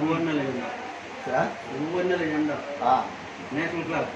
వన్నెల జెండా ఆ? వన్నెల జెండా ఆ, నేషనల్ ఫ్లాగ్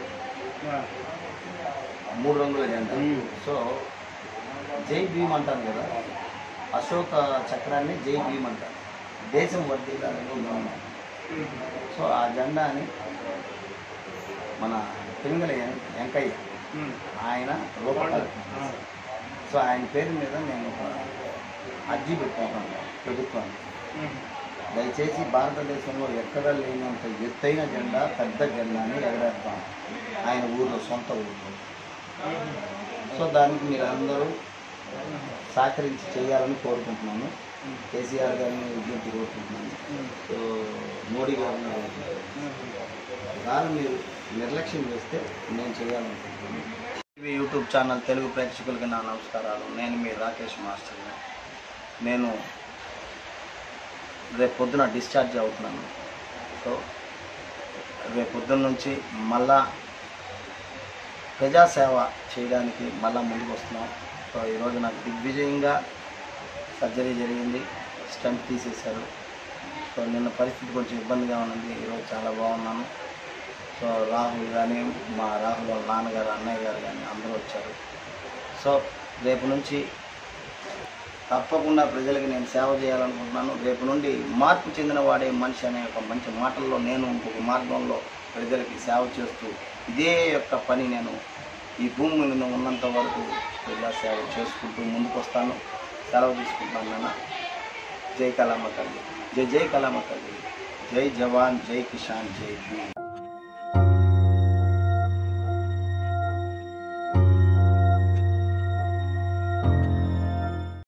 మూడు రంగుల జెండా ఉమ్. సో జై భీమ్ అంటారు కదా అశోక చక్రాన్ని జై భీమ్ అంటారు దేశం వర్ధిల్లాలని భీమ్. సో ఆ జెండాని మన పింగళ వెం- వెంకయ్య ఆయన రూపకల్పన సో ఆయన పేరు మీద నేను ఒక అర్జీ పెట్టుకుంటాను ప్రభుత్వాన్ని దయచేసి భారతదేశంలో ఎక్కడ లేనంత ఎత్తైన జెండా పెద్ద జెండాని ఎగరేస్తాం ఆయన ఊర్లో సొంత ఊర్లో సో దానికి మీరు అందరూ సహకరించి చేయాలని కోరుకుంటున్నాను కేసీఆర్ గారిని విజ్ఞప్తి కోరుకుంటున్నాను సో మోడీ గారిని దాన్ని మీరు నిర్లక్ష్యం చేస్తే నేను చేయాలనుకుంటున్నాను టీవీ యూట్యూబ్ ఛానల్ తెలుగు ప్రేక్షకులకి నా నమస్కారాలు నేను మీ రాకేష్ మాస్టర్ నేను రేపు పొద్దున డిశ్చార్జ్ అవుతున్నాను సో రేపు పొద్దున్న నుంచి మళ్ళా ప్రజాసేవ చేయడానికి మళ్ళా ముందుకు వస్తున్నాం సో ఈరోజు నాకు దిగ్విజయంగా సర్జరీ జరిగింది స్టంట్ తీసేశారు సో నిన్న పరిస్థితి కొంచెం ఇబ్బందిగా ఉన్నది ఈరోజు చాలా బాగున్నాను సో రాహుల్ కానీ మా రాహుల్ వాళ్ళ నాన్నగారు అన్నయ్య గారు కానీ అందరూ వచ్చారు సో రేపు నుంచి తప్పకుండా ప్రజలకి నేను సేవ చేయాలనుకుంటున్నాను రేపు నుండి మార్పు చెందిన వాడే మనిషి అనే ఒక మంచి మాటల్లో నేను ఇంకొక మార్గంలో ప్రజలకి సేవ చేస్తూ ఇదే యొక్క పని నేను ఈ భూమి మీద ఉన్నంత వరకు ప్రజా సేవ చేసుకుంటూ ముందుకు వస్తాను సెలవు తీసుకుంటాను నాన్న జై కళామ తల్లి జై జై కళామ తల్లి జై జవాన్ జై కిషాన్ జై భీమ్